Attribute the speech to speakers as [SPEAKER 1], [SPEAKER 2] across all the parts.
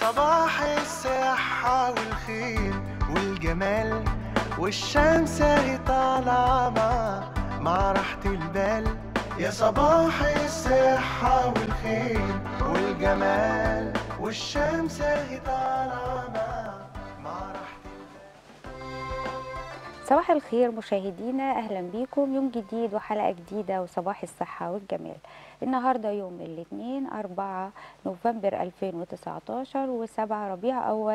[SPEAKER 1] صباح الصحة والخير والجمال والشمس اهي طالعة مع مع راحة البال يا صباح الصحة والخير والجمال والشمس اهي طالعة مع مع راحة
[SPEAKER 2] صباح الخير مشاهدينا اهلا بيكم يوم جديد وحلقه جديده وصباح الصحه والجمال النهارده يوم الاثنين 4 نوفمبر 2019 و7 ربيع اول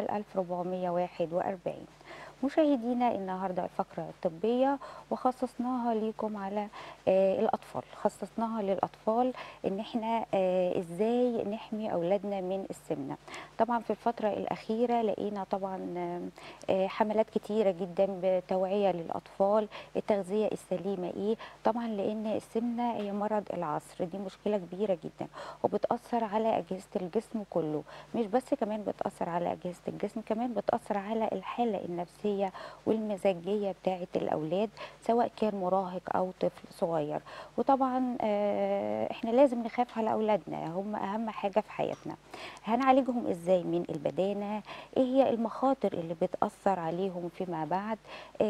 [SPEAKER 2] 1441 مشاهدينا النهارده الفقره الطبيه وخصصناها ليكم على آه الاطفال خصصناها للاطفال ان احنا آه ازاي نحمي اولادنا من السمنه طبعا في الفتره الاخيره لقينا طبعا آه حملات كتيره جدا بتوعيه للاطفال التغذيه السليمه ايه طبعا لان السمنه هي مرض العصر دي مشكله كبيره جدا وبتاثر على اجهزه الجسم كله مش بس كمان بتاثر على اجهزه الجسم كمان بتاثر على الحاله النفسيه والمزاجيه بتاعه الاولاد سواء كان مراهق او طفل صغير وطبعا احنا لازم نخاف على اولادنا هم اهم حاجه في حياتنا هنعالجهم ازاي من البدانه ايه هي المخاطر اللي بتاثر عليهم فيما بعد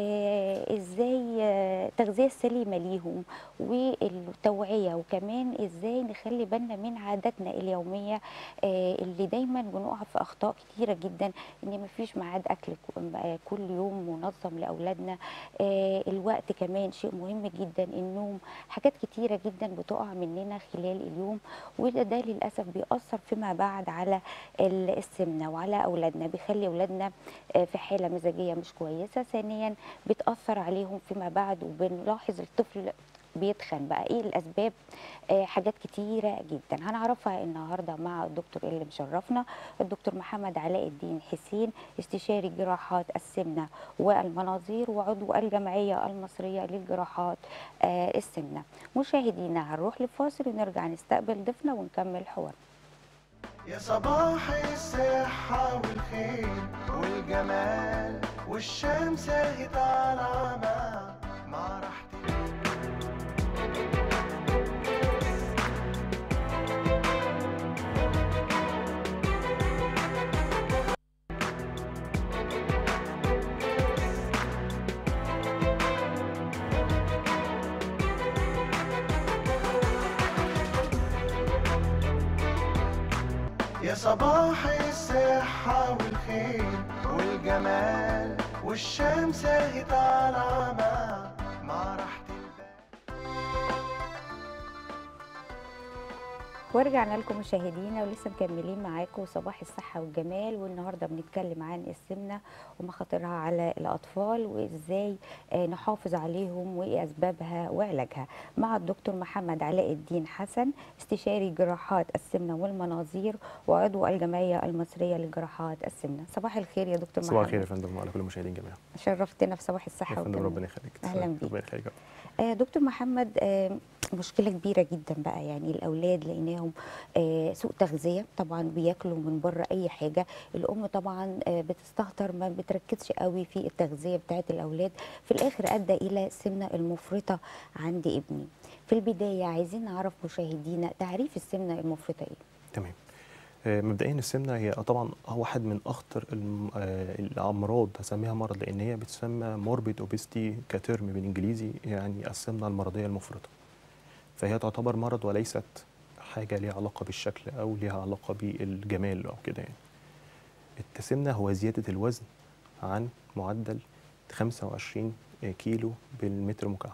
[SPEAKER 2] ازاي التغذيه السليمه ليهم والتوعيه وكمان ازاي نخلي بالنا من عاداتنا اليوميه اللي دايما بنقع في اخطاء كتيره جدا ان مفيش ميعاد اكل كل يوم منظم لاولادنا الوقت كمان شيء مهم جدا النوم حاجات كتيره جدا بتقع مننا خلال اليوم وده ده للاسف بيأثر فيما بعد على السمنه وعلى اولادنا بيخلي اولادنا في حاله مزاجيه مش كويسه ثانيا بتأثر عليهم فيما بعد وبنلاحظ الطفل بيتخن بقى ايه الاسباب آه حاجات كتيره جدا هنعرفها النهارده مع الدكتور اللي مشرفنا الدكتور محمد علاء الدين حسين استشاري جراحات السمنه والمناظير وعضو الجمعيه المصريه للجراحات آه السمنه مشاهدينا هنروح لفاصل ونرجع نستقبل ضيفنا ونكمل حوارنا
[SPEAKER 1] يا صباح الصحة والخير والجمال والشمس اهي طالعة مع مع راحة يا صباح الصحة والخير والجمال والشمس اهي طالعة مع مع راحة
[SPEAKER 2] ورجعنا لكم مشاهدينا ولسه مكملين معاكم صباح الصحة والجمال والنهاردة بنتكلم عن السمنة ومخاطرها على الأطفال وإزاي نحافظ عليهم وإيه أسبابها وعلاجها مع الدكتور محمد علاء الدين حسن استشاري جراحات السمنة والمناظير وعضو الجمعية المصرية لجراحات السمنة صباح الخير يا دكتور محمد
[SPEAKER 3] صباح الخير يا فندم وعلى كل المشاهدين جميعا
[SPEAKER 2] شرفتنا في صباح الصحة
[SPEAKER 3] يا فندم
[SPEAKER 2] والجمال
[SPEAKER 3] ربنا يخليك
[SPEAKER 2] أهلا بيك.
[SPEAKER 3] ربنا يخليك
[SPEAKER 2] آه دكتور محمد آه مشكله كبيره جدا بقى يعني الاولاد لقيناهم آه سوء تغذيه طبعا بياكلوا من بره اي حاجه الام طبعا آه بتستهتر ما بتركزش قوي في التغذيه بتاعه الاولاد في الاخر ادى الى السمنه المفرطه عند ابني في البدايه عايزين نعرف مشاهدينا تعريف السمنه المفرطه ايه
[SPEAKER 3] تمام آه، مبدئيا السمنه هي طبعا هو واحد من اخطر الم- آه، الامراض هسميها مرض لان هي بتسمى موربيد اوبستي كترم بالانجليزي يعني السمنه المرضيه المفرطه فهي تعتبر مرض وليست حاجه ليها علاقه بالشكل او ليها علاقه بالجمال او كده يعني التسمنه هو زياده الوزن عن معدل 25 كيلو بالمتر مكعب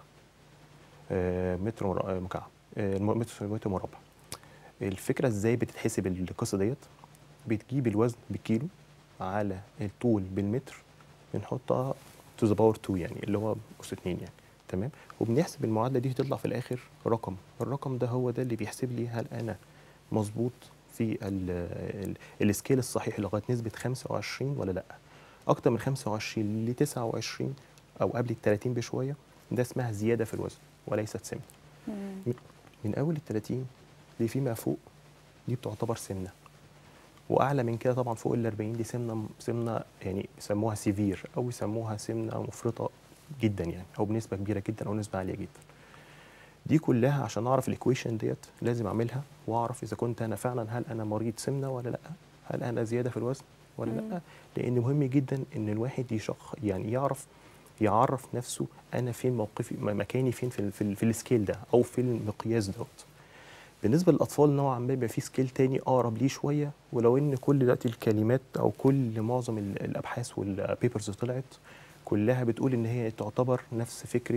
[SPEAKER 3] آه، متر مر- آه، مكعب آه، الم- متر متر مربع الفكره ازاي بتتحسب القصه ديت بتجيب الوزن بالكيلو على الطول بالمتر بنحطها تو ذا باور 2 يعني اللي هو اس 2 يعني تمام وبنحسب المعادله دي تطلع في الاخر رقم الرقم ده هو ده اللي بيحسب لي هل انا مظبوط في ال ال السكيل الصحيح لغايه نسبه 25 ولا لا اكتر من 25 ل 29 او قبل ال 30 بشويه ده اسمها زياده في الوزن وليست سمنه من- من اول ال 30 اللي فيما فوق دي بتعتبر سمنه واعلى من كده طبعا فوق ال 40 دي سمنه سمنه يعني يسموها سيفير او يسموها سمنه مفرطه جدا يعني او بنسبه كبيره جدا او نسبه عاليه جدا دي كلها عشان اعرف الايكويشن ديت لازم اعملها واعرف اذا كنت انا فعلا هل انا مريض سمنه ولا لا هل انا زياده في الوزن ولا لا لان مهم جدا ان الواحد يشخ يعني يعرف يعرف نفسه انا فين موقفي م- مكاني فين في ال- في, ال- في السكيل ده او في المقياس دوت بالنسبه للاطفال نوعا ما بيبقى في سكيل تاني اقرب ليه شويه ولو ان كل دلوقتي الكلمات او كل معظم ال- الابحاث والبيبرز اللي طلعت كلها بتقول ان هي تعتبر نفس فكره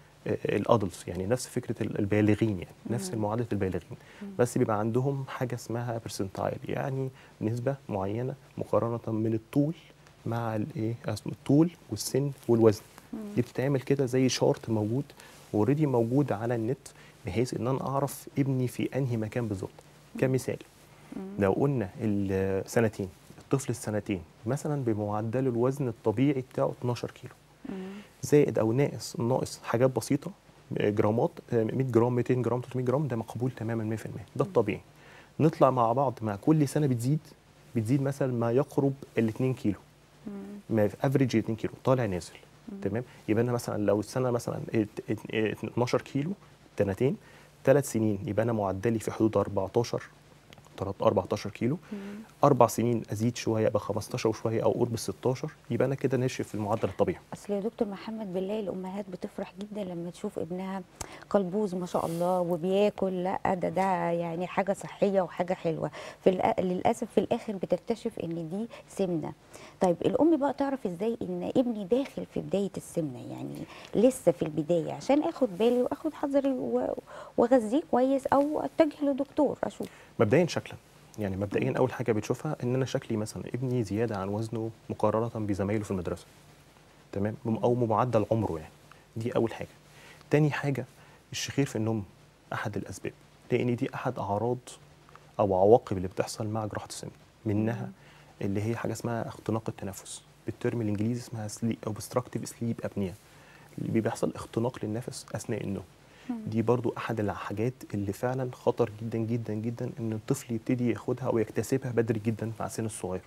[SPEAKER 3] الادلتس يعني نفس فكره ال- البالغين يعني نفس معادله البالغين بس بيبقى عندهم حاجه اسمها برسنتايل يعني نسبه معينه مقارنه من الطول مع الايه اسمه الطول والسن والوزن دي بتتعمل كده زي شارت موجود اوريدي موجود على النت بحيث ان انا اعرف ابني في انهي مكان بالظبط كمثال لو قلنا السنتين الطفل السنتين مثلا بمعدل الوزن الطبيعي بتاعه 12 كيلو زائد او ناقص ناقص حاجات بسيطه جرامات آه، 100 جرام 200 جرام 300 جرام ده مقبول تماما 100% ده الطبيعي نطلع مع بعض مع كل سنه بتزيد بتزيد مثلا ما يقرب ال 2 كيلو ما في افريج 2 كيلو طالع نازل تمام يبقى انا مثلا لو السنه مثلا ات- ات- ات- 12 كيلو سنتين ثلاث سنين يبقى انا معدلي في حدود 14 تلات- 14 كيلو اربع سنين ازيد شويه ابقى 15 وشويه او قرب ال 16 يبقى انا كده ماشي في المعدل الطبيعي
[SPEAKER 2] اصل يا دكتور محمد بالله الامهات بتفرح جدا لما تشوف ابنها قلبوز ما شاء الله وبياكل لا ده ده يعني حاجه صحيه وحاجه حلوه في الأ- للاسف في الاخر بتكتشف ان دي سمنه طيب الام بقى تعرف ازاي ان ابني داخل في بدايه السمنه يعني لسه في البدايه عشان اخد بالي واخد حذري و- واغذيه كويس او اتجه لدكتور اشوف
[SPEAKER 3] مبدئيا شكلا يعني مبدئيا اول حاجه بتشوفها ان انا شكلي مثلا ابني زياده عن وزنه مقارنه بزمايله في المدرسه تمام او بمعدل عمره يعني دي اول حاجه تاني حاجه الشخير في النوم احد الاسباب لان دي احد اعراض او عواقب اللي بتحصل مع جراحه السمنه منها اللي هي حاجه اسمها اختناق التنفس بالترم الانجليزي اسمها سليب اوبستراكتيف سليب ابنيا اللي بيحصل اختناق للنفس اثناء النوم دي برضو احد الحاجات اللي فعلا خطر جدا جدا جدا ان الطفل يبتدي ياخدها او يكتسبها بدري جدا مع سن الصغير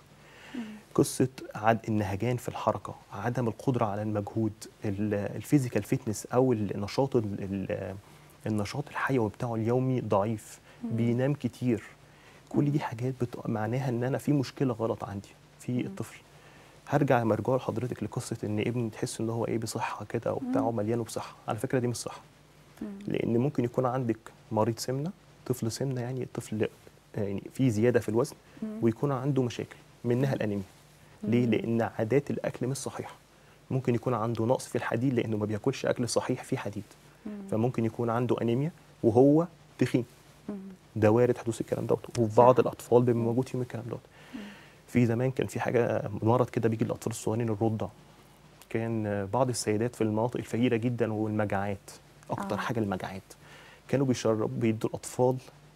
[SPEAKER 3] قصه عد النهجان في الحركه عدم القدره على المجهود ال- الفيزيكال فيتنس او النشاط ال- ال- النشاط الحيوي بتاعه اليومي ضعيف بينام كتير كل دي حاجات بت... معناها ان انا في مشكله غلط عندي في الطفل هرجع مرجوع لحضرتك لقصه ان ابني تحس ان هو ايه بصحه كده وبتاعه مليان بصحه على فكره دي مش صح لان ممكن يكون عندك مريض سمنه طفل سمنه يعني طفل يعني في زياده في الوزن ويكون عنده مشاكل منها الانيميا ليه لان عادات الاكل مش صحيحه ممكن يكون عنده نقص في الحديد لانه ما بياكلش اكل صحيح فيه حديد فممكن يكون عنده انيميا وهو تخين ده وارد حدوث الكلام دوت وفي بعض الاطفال بيبقى موجود فيهم الكلام دوت في زمان كان في حاجه مرض كده بيجي للاطفال الصغيرين الرضع كان بعض السيدات في المناطق الفقيره جدا والمجاعات اكتر
[SPEAKER 2] آه.
[SPEAKER 3] حاجه المجاعات كانوا بيشربوا بيدوا الاطفال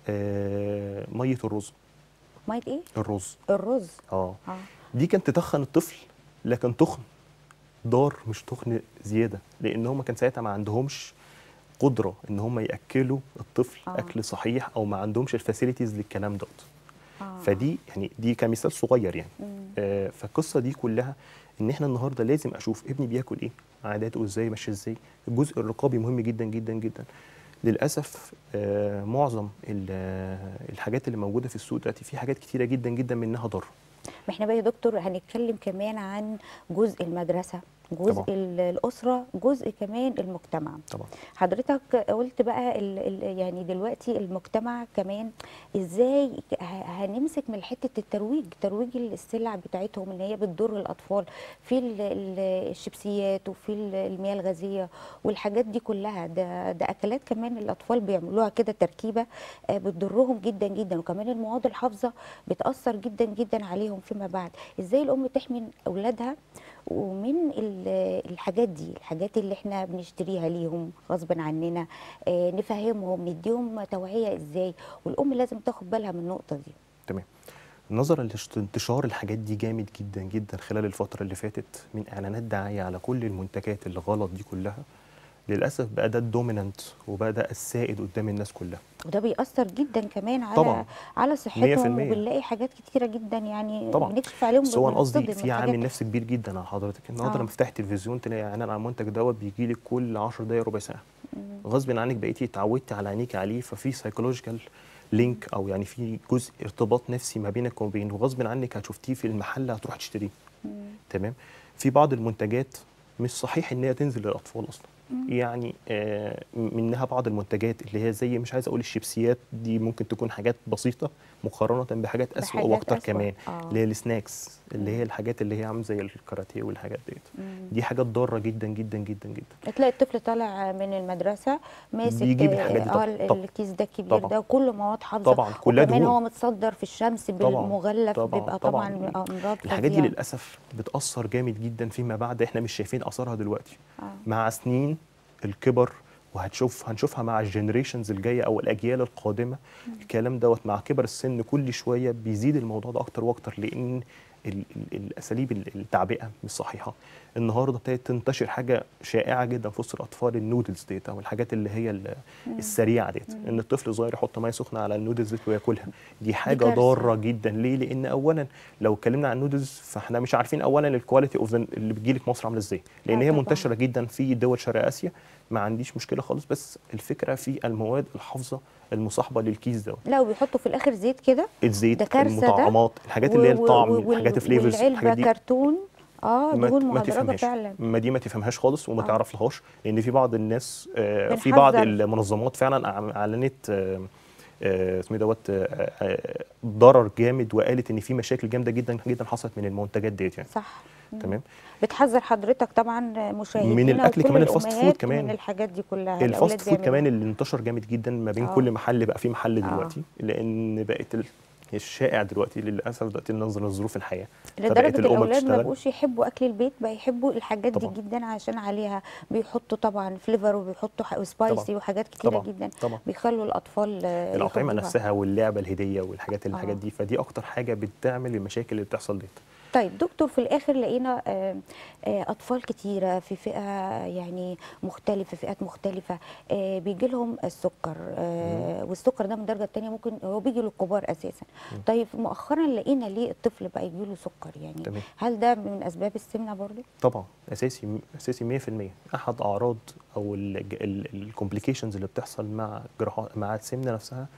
[SPEAKER 3] آه، ميه الرز
[SPEAKER 2] ميه ايه
[SPEAKER 3] الرز
[SPEAKER 2] الرز
[SPEAKER 3] اه
[SPEAKER 2] اه
[SPEAKER 3] دي كانت تتخن الطفل لكن تخن ضار مش تخن زياده لان هم كان ساعتها ما عندهمش قدره ان هم ياكلوا الطفل
[SPEAKER 2] آه.
[SPEAKER 3] آه. اكل صحيح او ما عندهمش الفاسيلتيز للكلام دوت
[SPEAKER 2] آه.
[SPEAKER 3] فدي يعني دي كمثال صغير يعني
[SPEAKER 2] مم.
[SPEAKER 3] آه فالقصه دي كلها ان احنا النهارده لازم اشوف ابني بياكل ايه عاداته ازاي ماشي ازاي الجزء الرقابي مهم جدا جدا جدا للاسف آه معظم ال- آه، الحاجات اللي موجوده في السوق دلوقتي في حاجات كتيره جدا جدا منها ضار
[SPEAKER 2] ما احنا بقى يا دكتور هنتكلم كمان عن جزء المدرسه جزء
[SPEAKER 3] طبعا.
[SPEAKER 2] ال- الاسره جزء كمان المجتمع
[SPEAKER 3] طبعا
[SPEAKER 2] حضرتك قلت بقى ال ال يعني دلوقتي المجتمع كمان ازاي ه- هنمسك من حته الترويج ترويج السلع بتاعتهم ان هي بتضر الاطفال في ال- ال- الشيبسيات وفي ال- المياه الغازيه والحاجات دي كلها ده ده اكلات كمان الاطفال بيعملوها كده تركيبه آه، بتضرهم جدا جدا وكمان المواد الحافظه بتاثر جدا جدا عليهم فيما بعد ازاي الام تحمي اولادها ومن ال- الحاجات دي الحاجات اللي احنا بنشتريها ليهم غصب عننا آه، نفهمهم نديهم توعية ازاي والام لازم تاخد بالها من النقطة دي
[SPEAKER 3] تمام نظرا لانتشار الحاجات دي جامد جدا جدا خلال الفتره اللي فاتت من اعلانات دعايه على كل المنتجات اللي غلط دي كلها للاسف بقى ده الدومينانت وبقى ده السائد قدام الناس كلها
[SPEAKER 2] وده بيأثر جدا كمان على
[SPEAKER 3] طبعاً.
[SPEAKER 2] على
[SPEAKER 3] مية
[SPEAKER 2] صحتهم
[SPEAKER 3] في المية.
[SPEAKER 2] وبنلاقي حاجات كتيرة جدا يعني
[SPEAKER 3] طبعاً.
[SPEAKER 2] بنكشف عليهم
[SPEAKER 3] بس هو انا قصدي
[SPEAKER 2] بنتصدم من
[SPEAKER 3] في عامل
[SPEAKER 2] حاجات.
[SPEAKER 3] نفسي كبير جدا على حضرتك النهارده
[SPEAKER 2] آه.
[SPEAKER 3] لما فتحت التلفزيون تلاقي اعلان على المنتج دوت بيجي لك كل 10 دقائق ربع ساعه غصب عنك بقيتي اتعودتي على عينيك عليه ففي سايكولوجيكال لينك او يعني في جزء ارتباط نفسي ما بينك وما بينه وغصب عنك هتشوفتيه في المحل هتروح تشتريه تمام في بعض المنتجات مش صحيح ان هي تنزل للاطفال اصلا يعني آه منها بعض المنتجات اللي هي زي مش عايز اقول الشيبسيات دي ممكن تكون حاجات بسيطه مقارنه بحاجات اسوء
[SPEAKER 2] بحاجات
[SPEAKER 3] واكتر
[SPEAKER 2] أسوأ.
[SPEAKER 3] كمان
[SPEAKER 2] آه.
[SPEAKER 3] اللي هي السناكس اللي هي الحاجات اللي هي عامله زي الكاراتيه والحاجات ديت دي حاجات ضاره جدا جدا جدا جدا
[SPEAKER 2] تلاقي الطفل طالع من المدرسه ماسك
[SPEAKER 3] بيجيب
[SPEAKER 2] آه،
[SPEAKER 3] الحاجات دي
[SPEAKER 2] اه
[SPEAKER 3] طبعاً. طبعاً.
[SPEAKER 2] الكيس ده الكبير
[SPEAKER 3] طبعاً.
[SPEAKER 2] ده وكله مواد حافظه
[SPEAKER 3] طبعاً، كلها
[SPEAKER 2] وكمان
[SPEAKER 3] دهون.
[SPEAKER 2] هو متصدر في الشمس
[SPEAKER 3] طبعاً.
[SPEAKER 2] بالمغلف
[SPEAKER 3] طبعاً.
[SPEAKER 2] بيبقى
[SPEAKER 3] طبعاً.
[SPEAKER 2] طبعا امراض
[SPEAKER 3] الحاجات دي
[SPEAKER 2] فظيعة.
[SPEAKER 3] للاسف بتاثر جامد جدا فيما بعد احنا مش شايفين اثرها دلوقتي
[SPEAKER 2] آه.
[SPEAKER 3] مع سنين الكبر وهتشوف هنشوفها مع الجنريشنز الجايه او الاجيال القادمه الكلام دوت مع كبر السن كل شويه بيزيد الموضوع ده اكتر واكتر لان ال- ال- الاساليب ال- التعبئه مش صحيحه النهارده ابتدت تنتشر حاجه شائعه جدا في وسط الاطفال النودلز ديت او الحاجات اللي هي ال- السريعه ديت ان الطفل صغير يحط ميه سخنه على النودلز ديت وياكلها دي حاجه
[SPEAKER 2] كارثة.
[SPEAKER 3] ضاره جدا ليه لان اولا لو اتكلمنا عن النودلز فاحنا مش عارفين اولا الكواليتي اوف اللي بتجيلك مصر عامله ازاي لان
[SPEAKER 2] آه
[SPEAKER 3] هي
[SPEAKER 2] طبعاً.
[SPEAKER 3] منتشره جدا في دول شرق اسيا ما عنديش مشكله خالص بس الفكره في المواد الحافظه المصاحبه للكيس دوت
[SPEAKER 2] لا وبيحطوا في الاخر زيت كده
[SPEAKER 3] الزيت
[SPEAKER 2] ده كارثة ده.
[SPEAKER 3] المطعمات الحاجات اللي هي
[SPEAKER 2] و- و-
[SPEAKER 3] الطعم
[SPEAKER 2] وال-
[SPEAKER 3] الحاجات الفليفرز
[SPEAKER 2] والعلبه
[SPEAKER 3] الحاجات دي
[SPEAKER 2] كرتون اه
[SPEAKER 3] ما
[SPEAKER 2] دهون
[SPEAKER 3] ما
[SPEAKER 2] مهدرجه
[SPEAKER 3] تفهمهاش
[SPEAKER 2] فعلا
[SPEAKER 3] ما دي ما تفهمهاش خالص وما
[SPEAKER 2] آه.
[SPEAKER 3] تعرفلهاش لان في بعض الناس آه، في بعض
[SPEAKER 2] بنحذر.
[SPEAKER 3] المنظمات فعلا أع- اعلنت آه، آه، اسمه إيه دوت آه، آه، ضرر جامد وقالت ان في مشاكل جامده جدا جدا حصلت من المنتجات ديت يعني
[SPEAKER 2] صح مم.
[SPEAKER 3] تمام
[SPEAKER 2] بتحذر حضرتك طبعا مشاهدينا
[SPEAKER 3] من الأكل
[SPEAKER 2] وكل
[SPEAKER 3] كمان الفاست فود
[SPEAKER 2] الأمهات
[SPEAKER 3] كمان.
[SPEAKER 2] من الحاجات دي كلها
[SPEAKER 3] الفاست
[SPEAKER 2] الأولاد
[SPEAKER 3] فود كمان
[SPEAKER 2] بيعملوها.
[SPEAKER 3] اللي انتشر جامد جدا ما بين
[SPEAKER 2] آه.
[SPEAKER 3] كل محل بقى في محل
[SPEAKER 2] آه.
[SPEAKER 3] دلوقتي لان بقت ال- الشائع دلوقتي للاسف دلوقتي نظرا لظروف الحياه
[SPEAKER 2] لدرجه
[SPEAKER 3] فبقت الام
[SPEAKER 2] الاولاد ما
[SPEAKER 3] بتشتغل
[SPEAKER 2] بقوش يحبوا اكل البيت بقى يحبوا الحاجات دي
[SPEAKER 3] طبعاً.
[SPEAKER 2] جدا عشان عليها بيحطوا طبعا فليفر وبيحطوا ح- سبايسي
[SPEAKER 3] طبعاً.
[SPEAKER 2] وحاجات كتيره
[SPEAKER 3] طبعا
[SPEAKER 2] جدا
[SPEAKER 3] طبعا
[SPEAKER 2] بيخلوا الاطفال آه،
[SPEAKER 3] الاطعمه
[SPEAKER 2] يحبوها.
[SPEAKER 3] نفسها واللعبه الهديه والحاجات اللي
[SPEAKER 2] آه.
[SPEAKER 3] الحاجات دي فدي اكتر حاجه بتعمل المشاكل اللي بتحصل ديت
[SPEAKER 2] طيب دكتور في الاخر لقينا آه، آه، اطفال كتيره في فئه يعني مختلفه فئات مختلفه بيجي لهم السكر آه، والسكر ده من الدرجه الثانيه ممكن هو بيجي للكبار اساسا طيب مؤخرا لقينا ليه الطفل بقى يجي له سكر يعني
[SPEAKER 3] تمام.
[SPEAKER 2] هل ده من اسباب السمنه برضو
[SPEAKER 3] طبعا اساسي اساسي 100% احد اعراض او الكومبليكيشنز اللي بتحصل مع جراحات مع السمنه نفسها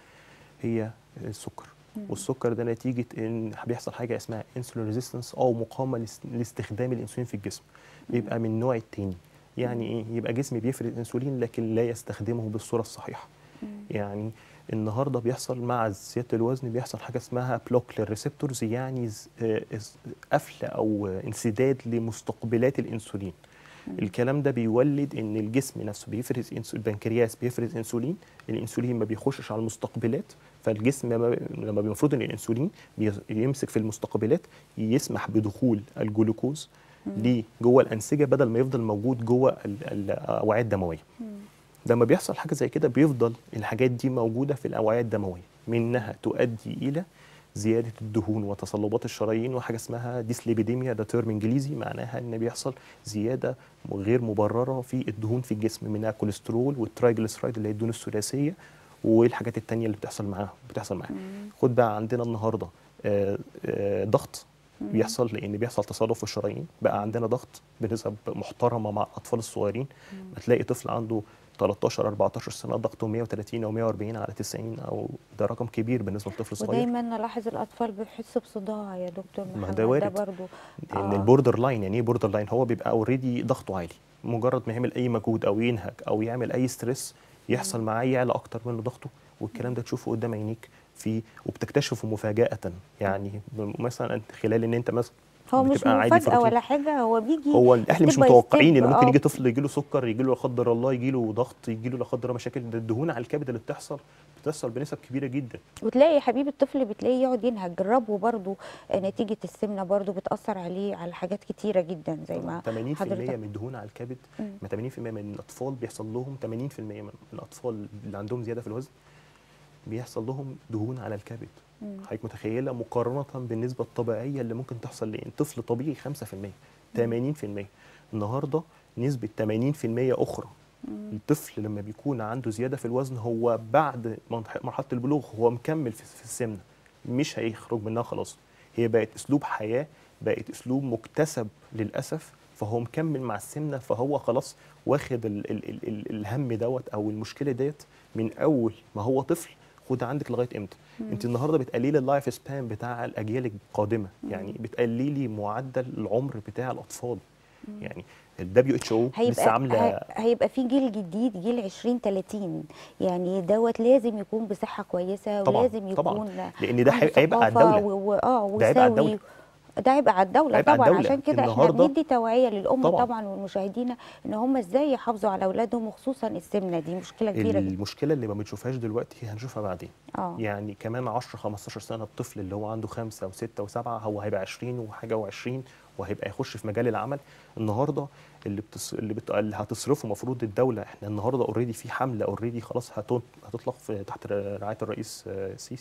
[SPEAKER 3] هي السكر والسكر ده نتيجه ان بيحصل حاجه اسمها انسولين ريزيستنس او مقاومه لاس- لاستخدام الانسولين في الجسم بيبقى من النوع التاني يعني ايه يبقى جسمي بيفرز انسولين لكن لا يستخدمه بالصوره الصحيحه يعني النهارده بيحصل مع زياده الوزن بيحصل حاجه اسمها بلوك للريسبتورز يعني ز- آه، إز- قفل او انسداد لمستقبلات الانسولين الكلام ده بيولد ان الجسم نفسه بيفرز إنسو- البنكرياس بيفرز انسولين الانسولين ما بيخشش على المستقبلات فالجسم لما لما المفروض ان الانسولين بي- يمسك في المستقبلات يسمح بدخول الجلوكوز ليه جوه الانسجه بدل ما يفضل موجود جوه ال- الاوعيه الدمويه لما بيحصل حاجه زي كده بيفضل الحاجات دي موجوده في الاوعيه الدمويه منها تؤدي الى زياده الدهون وتصلبات الشرايين وحاجه اسمها ديسليبيديميا ده ترم انجليزي معناها ان بيحصل زياده غير مبرره في الدهون في الجسم منها الكوليسترول والترايجليسرايد اللي هي الدهون الثلاثيه والحاجات التانية اللي بتحصل معاها بتحصل معاها خد بقى عندنا النهارده آه، آه، ضغط بيحصل لان بيحصل تصلب في الشرايين بقى عندنا ضغط بنسب محترمه مع الاطفال الصغيرين هتلاقي طفل عنده 13 14 سنه ضغطه 130 او 140 على 90 او ده رقم كبير بالنسبه لطفل صغير
[SPEAKER 2] ودايما نلاحظ الاطفال بيحسوا بصداع يا دكتور
[SPEAKER 3] ما
[SPEAKER 2] محمد
[SPEAKER 3] ده وارد.
[SPEAKER 2] برضو
[SPEAKER 3] ان
[SPEAKER 2] آه.
[SPEAKER 3] البوردر لاين يعني ايه بوردر لاين هو بيبقى اوريدي ضغطه عالي مجرد ما يعمل اي مجهود او ينهك او يعمل اي ستريس يحصل معاه يعلى اكتر منه ضغطه والكلام ده تشوفه قدام عينيك في وبتكتشفه مفاجاه يعني مثلا خلال ان انت مثلا
[SPEAKER 2] هو مش
[SPEAKER 3] بتبقى عادي في
[SPEAKER 2] مفاجاه
[SPEAKER 3] روتين.
[SPEAKER 2] ولا حاجه هو بيجي
[SPEAKER 3] هو الاهل مش
[SPEAKER 2] step by
[SPEAKER 3] متوقعين
[SPEAKER 2] step.
[SPEAKER 3] ان ممكن
[SPEAKER 2] آه.
[SPEAKER 3] يجي طفل يجي له سكر يجي له لا قدر الله يجي له ضغط يجي له لا قدر الله مشاكل ده الدهون على الكبد اللي بتحصل بتحصل بنسب كبيره جدا
[SPEAKER 2] وتلاقي يا حبيبي الطفل بتلاقيه يقعد ينهج جربه برضو آه، نتيجه السمنه برضو بتاثر عليه على حاجات كتيره جدا زي ما
[SPEAKER 3] 80%
[SPEAKER 2] حضرتك
[SPEAKER 3] من الدهون على الكبد
[SPEAKER 2] مم.
[SPEAKER 3] ما 80% من الاطفال بيحصل لهم 80% من الاطفال اللي عندهم زياده في الوزن بيحصل لهم دهون على الكبد
[SPEAKER 2] مم.
[SPEAKER 3] حضرتك متخيله مقارنه بالنسبه الطبيعيه اللي ممكن تحصل لان طفل طبيعي 5% 80% النهارده نسبه 80% اخرى الطفل لما بيكون عنده زياده في الوزن هو بعد منح- مرحله البلوغ هو مكمل في في السمنه مش هيخرج منها خلاص هي بقت اسلوب حياه بقت اسلوب مكتسب للاسف فهو مكمل مع السمنه فهو خلاص واخد ال ال ال ال الهم دوت او المشكله ديت من اول ما هو طفل وده عندك لغايه امتى انت النهارده بتقللي اللايف سبان بتاع الاجيال القادمه يعني بتقللي معدل العمر بتاع الاطفال يعني الدبليو اتش او لسه
[SPEAKER 2] هيبقى
[SPEAKER 3] عامله
[SPEAKER 2] هي- هيبقى في جيل جديد جيل 20 30 يعني دوت لازم يكون بصحه كويسه
[SPEAKER 3] طبعاً،
[SPEAKER 2] ولازم
[SPEAKER 3] طبعاً.
[SPEAKER 2] يكون
[SPEAKER 3] لان ده
[SPEAKER 2] عنده
[SPEAKER 3] هي- هيبقى على
[SPEAKER 2] ثقافة
[SPEAKER 3] الدوله
[SPEAKER 2] و... و... اه
[SPEAKER 3] ده هيبقى على
[SPEAKER 2] وساوي
[SPEAKER 3] الدولة.
[SPEAKER 2] ده هيبقى على الدوله
[SPEAKER 3] هيبقى على
[SPEAKER 2] طبعا
[SPEAKER 3] الدولة.
[SPEAKER 2] عشان كده احنا
[SPEAKER 3] النهاردة-
[SPEAKER 2] بندي توعيه للام
[SPEAKER 3] طبعاً.
[SPEAKER 2] طبعا والمشاهدين ان هم ازاي يحافظوا على اولادهم وخصوصا السمنه دي مشكله كبيره جدا
[SPEAKER 3] المشكله اللي ما بنشوفهاش دلوقتي هنشوفها بعدين
[SPEAKER 2] اه
[SPEAKER 3] يعني كمان 10 15 سنه الطفل اللي هو عنده خمسه وسته وسبعه هو هيبقى 20 وحاجه و20 وهيبقى يخش في مجال العمل النهارده اللي بتص... اللي, بت... اللي هتصرفه المفروض الدوله احنا النهارده اوريدي في حمله اوريدي خلاص هتط... هتطلق في تحت رعايه الرئيس آه، السيسي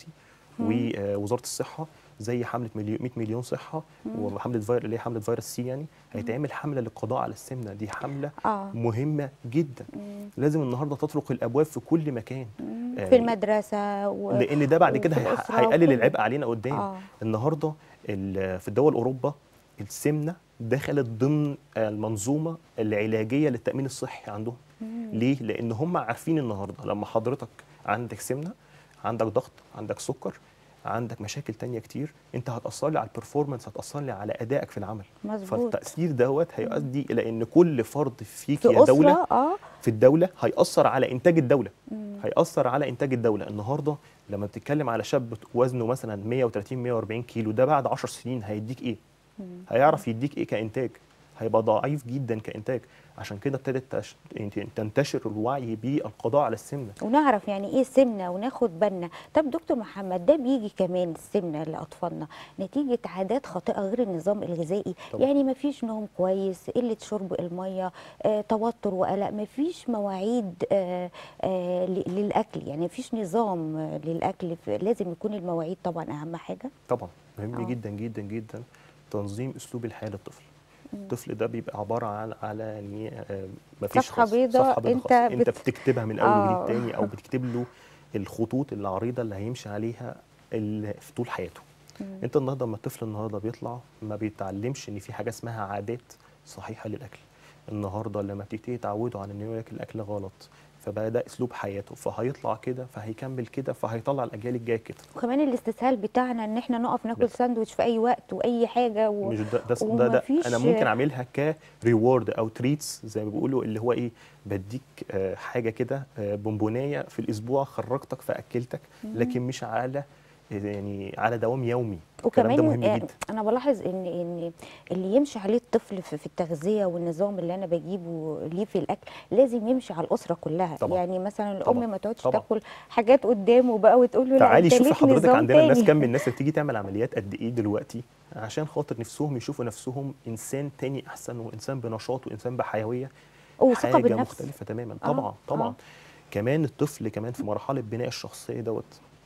[SPEAKER 3] ووزاره الصحه زي حمله مليون 100 مليون صحه وحمله فيروس اللي هي حمله فيروس سي يعني هيتعمل حمله للقضاء على السمنه دي حمله
[SPEAKER 2] اه
[SPEAKER 3] مهمه جدا لازم النهارده تطرق الابواب في كل مكان
[SPEAKER 2] في المدرسه و...
[SPEAKER 3] لان ده بعد كده
[SPEAKER 2] وفي
[SPEAKER 3] هي-
[SPEAKER 2] الأسرة
[SPEAKER 3] هيقلل
[SPEAKER 2] وكل-
[SPEAKER 3] العبء علينا قدام
[SPEAKER 2] آه.
[SPEAKER 3] النهارده ال- في الدول اوروبا السمنه دخلت ضمن المنظومه العلاجيه للتامين الصحي عندهم ليه لان هم عارفين النهارده لما حضرتك عندك سمنه عندك ضغط عندك سكر عندك مشاكل تانية كتير انت هتاثر لي على البرفورمانس هتاثر لي على ادائك في العمل
[SPEAKER 2] مظبوط
[SPEAKER 3] فالتاثير دوت هيؤدي الى ان كل فرد فيك
[SPEAKER 2] في
[SPEAKER 3] يا دوله
[SPEAKER 2] اسره اه
[SPEAKER 3] في الدوله هيأثر على انتاج الدوله هيأثر على انتاج الدوله النهارده لما بتتكلم على شاب وزنه مثلا 130 140 كيلو ده بعد 10 سنين هيديك ايه هيعرف يديك ايه كانتاج هيبقى ضعيف جدا كانتاج عشان كده ابتدت تش- تنتشر الوعي بالقضاء على السمنه
[SPEAKER 2] ونعرف يعني ايه سمنه وناخد بالنا طب دكتور محمد ده بيجي كمان السمنه لاطفالنا نتيجه عادات خاطئه غير النظام الغذائي
[SPEAKER 3] طبعا.
[SPEAKER 2] يعني ما فيش نوم كويس قله شرب الميه آه، توتر وقلق ما فيش مواعيد آه، آه، ل- للاكل يعني ما فيش نظام آه، للاكل ف- لازم يكون المواعيد طبعا اهم حاجه
[SPEAKER 3] طبعا مهم
[SPEAKER 2] آه.
[SPEAKER 3] جدا جدا جدا تنظيم اسلوب الحياه للطفل الطفل ده بيبقى عباره عن على يعني آه، مفيش
[SPEAKER 2] صفحة
[SPEAKER 3] خالص.
[SPEAKER 2] بيضاء
[SPEAKER 3] صفحه بيضاء
[SPEAKER 2] أنت
[SPEAKER 3] خالص. انت
[SPEAKER 2] بت-
[SPEAKER 3] بتكتبها من اول
[SPEAKER 2] آه.
[SPEAKER 3] وجديد تاني او بتكتب له الخطوط العريضه اللي هيمشي عليها ال- في طول حياته انت النهارده لما الطفل النهارده بيطلع ما بيتعلمش ان في حاجه اسمها عادات صحيحه للاكل النهارده لما بتبتدي تعوده على انه ياكل الاكل غلط فبقى ده اسلوب حياته فهيطلع كده فهيكمل كده فهيطلع الاجيال الجايه كده
[SPEAKER 2] وكمان الاستسهال بتاعنا ان احنا نقف
[SPEAKER 3] لا.
[SPEAKER 2] ناكل ساندوتش في اي وقت واي حاجه و...
[SPEAKER 3] مش ده ده, ده, ده
[SPEAKER 2] ومفيش-
[SPEAKER 3] انا ممكن اعملها كريورد او تريتس زي ما بيقولوا اللي هو ايه بديك آه، حاجه كده آه، بونبونايه في الاسبوع خرجتك فاكلتك لكن مش على يعني على دوام يومي الكلام ده
[SPEAKER 2] وكمان
[SPEAKER 3] مهم
[SPEAKER 2] آه،
[SPEAKER 3] جدا
[SPEAKER 2] انا بلاحظ ان ان اللي يمشي عليه الطفل في, في التغذيه والنظام اللي انا بجيبه ليه في الاكل لازم يمشي على الاسره كلها
[SPEAKER 3] طبعا.
[SPEAKER 2] يعني مثلا الام
[SPEAKER 3] طبعا.
[SPEAKER 2] ما تقعدش
[SPEAKER 3] طبعا.
[SPEAKER 2] تاكل حاجات قدامه بقى وتقول له لا
[SPEAKER 3] تعالي
[SPEAKER 2] انت
[SPEAKER 3] شوفي
[SPEAKER 2] ليك
[SPEAKER 3] حضرتك
[SPEAKER 2] نظام
[SPEAKER 3] عندنا الناس
[SPEAKER 2] تاني.
[SPEAKER 3] كم من الناس اللي بتيجي تعمل عمليات قد ايه دلوقتي عشان خاطر نفسهم يشوفوا نفسهم انسان تاني احسن وانسان بنشاط وانسان بحيويه
[SPEAKER 2] وثقه
[SPEAKER 3] حاجه
[SPEAKER 2] بالنفس
[SPEAKER 3] مختلفه تماما
[SPEAKER 2] آه،
[SPEAKER 3] طبعا طبعا
[SPEAKER 2] آه.
[SPEAKER 3] كمان الطفل كمان في مرحله بناء الشخصيه دوت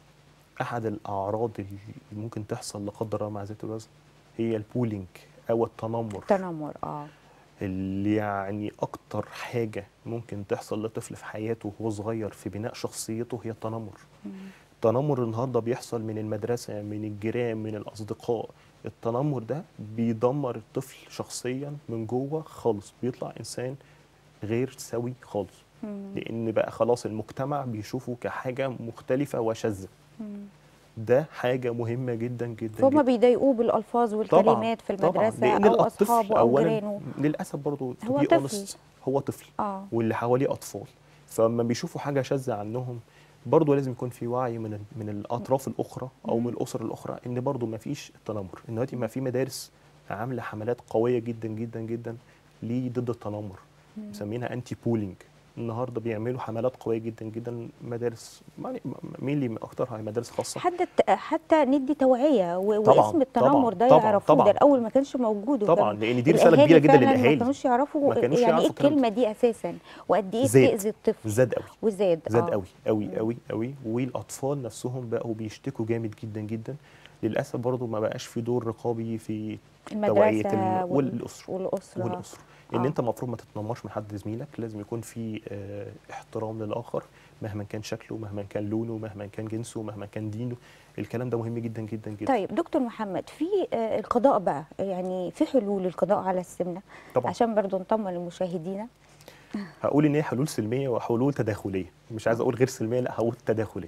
[SPEAKER 3] احد الاعراض اللي ممكن تحصل لا قدر الله مع زيت الوزن هي البولينج او التنمر
[SPEAKER 2] تنمر اه
[SPEAKER 3] اللي يعني اكتر حاجه ممكن تحصل لطفل في حياته وهو صغير في بناء شخصيته هي التنمر التنمر النهارده بيحصل من المدرسه من الجيران من الاصدقاء التنمر ده بيدمر الطفل شخصيا من جوه خالص بيطلع انسان غير سوي خالص لان بقى خلاص المجتمع بيشوفه كحاجه مختلفه وشاذه ده حاجه مهمه جدا جدا
[SPEAKER 2] فهم
[SPEAKER 3] جدا
[SPEAKER 2] بيضايقوه بالالفاظ والكلمات في
[SPEAKER 3] طبعا
[SPEAKER 2] المدرسه
[SPEAKER 3] لان
[SPEAKER 2] او
[SPEAKER 3] الطفل
[SPEAKER 2] اصحابه او
[SPEAKER 3] اولا
[SPEAKER 2] جيرانه
[SPEAKER 3] للاسف برضه to
[SPEAKER 2] هو
[SPEAKER 3] be
[SPEAKER 2] طفل.
[SPEAKER 3] honest، هو طفل
[SPEAKER 2] اه
[SPEAKER 3] واللي حواليه اطفال فلما بيشوفوا حاجه شاذه عنهم برضه لازم يكون في وعي من ال- من الاطراف الاخرى او من الاسر الاخرى ان برضه ما فيش التنمر ان دلوقتي ما في مدارس عامله حملات قويه جدا جدا جدا ليه ضد التنمر مسمينها انتي بولينج النهارده بيعملوا حملات قويه جدا جدا مدارس يعني مين اللي اكترها مدارس خاصه
[SPEAKER 2] حتى حتى ندي توعيه و-
[SPEAKER 3] طبعاً،
[SPEAKER 2] واسم التنمر
[SPEAKER 3] طبعاً،
[SPEAKER 2] ده
[SPEAKER 3] طبعاً،
[SPEAKER 2] يعرفوه ده
[SPEAKER 3] طبعاً.
[SPEAKER 2] الاول ما كانش موجود
[SPEAKER 3] طبعا
[SPEAKER 2] وكان
[SPEAKER 3] لان دي رساله
[SPEAKER 2] الأهالي
[SPEAKER 3] كبيره جدا
[SPEAKER 2] فعلاً ما
[SPEAKER 3] للاهالي
[SPEAKER 2] كانوش يعرفوا
[SPEAKER 3] ما كانوش
[SPEAKER 2] يعني ايه
[SPEAKER 3] يعرفوا الكلام ده.
[SPEAKER 2] الكلمه دي اساسا وقد ايه
[SPEAKER 3] زاد.
[SPEAKER 2] بتاذي الطفل
[SPEAKER 3] زاد قوي
[SPEAKER 2] وزاد
[SPEAKER 3] زاد
[SPEAKER 2] آه.
[SPEAKER 3] قوي قوي قوي قوي والاطفال نفسهم بقوا بيشتكوا جامد جدا جدا للاسف برضو ما بقاش في دور رقابي في توعيه
[SPEAKER 2] المدرسه
[SPEAKER 3] الم...
[SPEAKER 2] وال-
[SPEAKER 3] والاسره
[SPEAKER 2] والاسره
[SPEAKER 3] والاسره ان
[SPEAKER 2] آه.
[SPEAKER 3] انت المفروض ما تتنمرش من حد زميلك لازم يكون في آه، احترام للاخر مهما كان شكله مهما كان لونه مهما كان جنسه مهما كان دينه الكلام ده مهم جدا جدا جدا
[SPEAKER 2] طيب دكتور محمد في آه، القضاء بقى يعني في حلول للقضاء على السمنه
[SPEAKER 3] طبعا
[SPEAKER 2] عشان برضو نطمن لمشاهدينا
[SPEAKER 3] هقول ان هي حلول سلميه وحلول تداخليه مش عايز اقول غير سلميه لا هقول تداخليه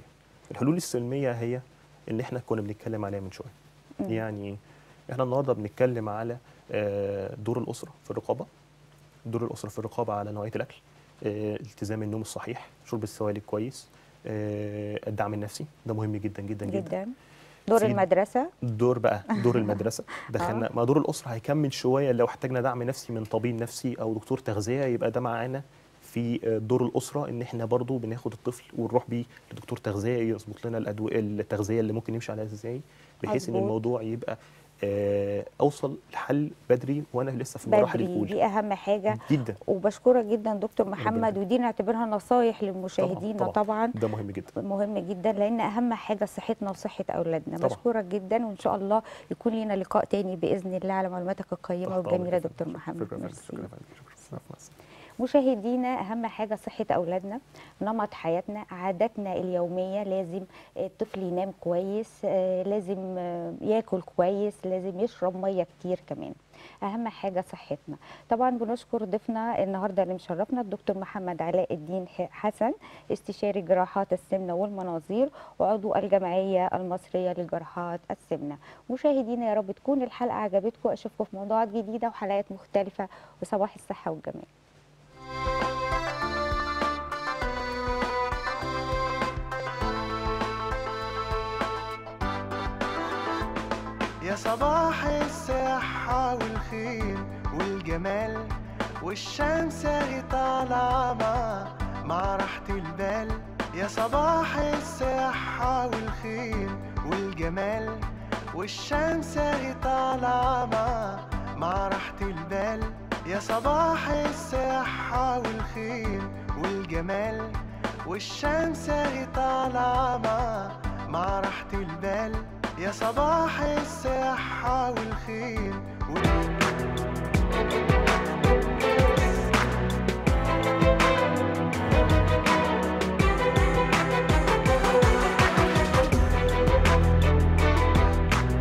[SPEAKER 3] الحلول السلميه هي اللي احنا كنا بنتكلم عليها من شويه
[SPEAKER 2] مم.
[SPEAKER 3] يعني احنا النهارده بنتكلم على آه، دور الاسره في الرقابه دور الاسره في الرقابه على نوعيه الاكل آه، التزام النوم الصحيح شرب السوائل كويس آه، الدعم النفسي ده مهم جدا جدا جدا,
[SPEAKER 2] جدا دور
[SPEAKER 3] في-
[SPEAKER 2] المدرسه
[SPEAKER 3] دور بقى دور المدرسه دخلنا ما دور الاسره هيكمل شويه لو احتاجنا دعم نفسي من طبيب نفسي او دكتور تغذيه يبقى ده معانا في آه، دور الاسره ان احنا برضو بناخد الطفل ونروح بيه لدكتور تغذيه يظبط لنا الادويه التغذيه اللي ممكن يمشي عليها ازاي بحيث ان
[SPEAKER 2] مظبوط.
[SPEAKER 3] الموضوع يبقى آه، اوصل لحل بدري وانا لسه في المراحل
[SPEAKER 2] بدري
[SPEAKER 3] الاولى
[SPEAKER 2] دي اهم حاجه
[SPEAKER 3] جدا
[SPEAKER 2] وبشكرك جدا دكتور محمد
[SPEAKER 3] يخليك.
[SPEAKER 2] ودي نعتبرها نصايح للمشاهدين
[SPEAKER 3] طبعاً.
[SPEAKER 2] طبعا
[SPEAKER 3] ده مهم جدا
[SPEAKER 2] مهم جدا لان اهم حاجه صحتنا وصحه اولادنا
[SPEAKER 3] طبعاً.
[SPEAKER 2] بشكرك جدا وان شاء الله يكون لنا لقاء تاني باذن الله على معلوماتك القيمه
[SPEAKER 3] تحت
[SPEAKER 2] والجميله
[SPEAKER 3] أمرك يا
[SPEAKER 2] دكتور
[SPEAKER 3] فندم.
[SPEAKER 2] محمد
[SPEAKER 3] شكرا يا فندم.
[SPEAKER 2] ميرسي.
[SPEAKER 3] شكرا يا فندم. شكرا مع السلامة.
[SPEAKER 2] مشاهدينا اهم حاجه صحه اولادنا نمط حياتنا عاداتنا اليوميه لازم الطفل ينام كويس آه، لازم آه، ياكل كويس لازم يشرب ميه كتير كمان اهم حاجه صحتنا طبعا بنشكر ضيفنا النهارده اللي مشرفنا الدكتور محمد علاء الدين ح- حسن استشاري جراحات السمنه والمناظير وعضو الجمعيه المصريه لجراحات السمنه مشاهدينا يا رب تكون الحلقه عجبتكم اشوفكم في موضوعات جديده وحلقات مختلفه وصباح الصحه والجمال
[SPEAKER 1] يا صباح الصحة والخير والجمال والشمس اهي طالعة مع مع راحة البال يا صباح الصحة والخير والجمال والشمس اهي طالعة مع مع راحة البال يا صباح الصحة والخير والجمال والشمس اهي طالعة مع مع راحة البال يا صباح الصحة والخير وال-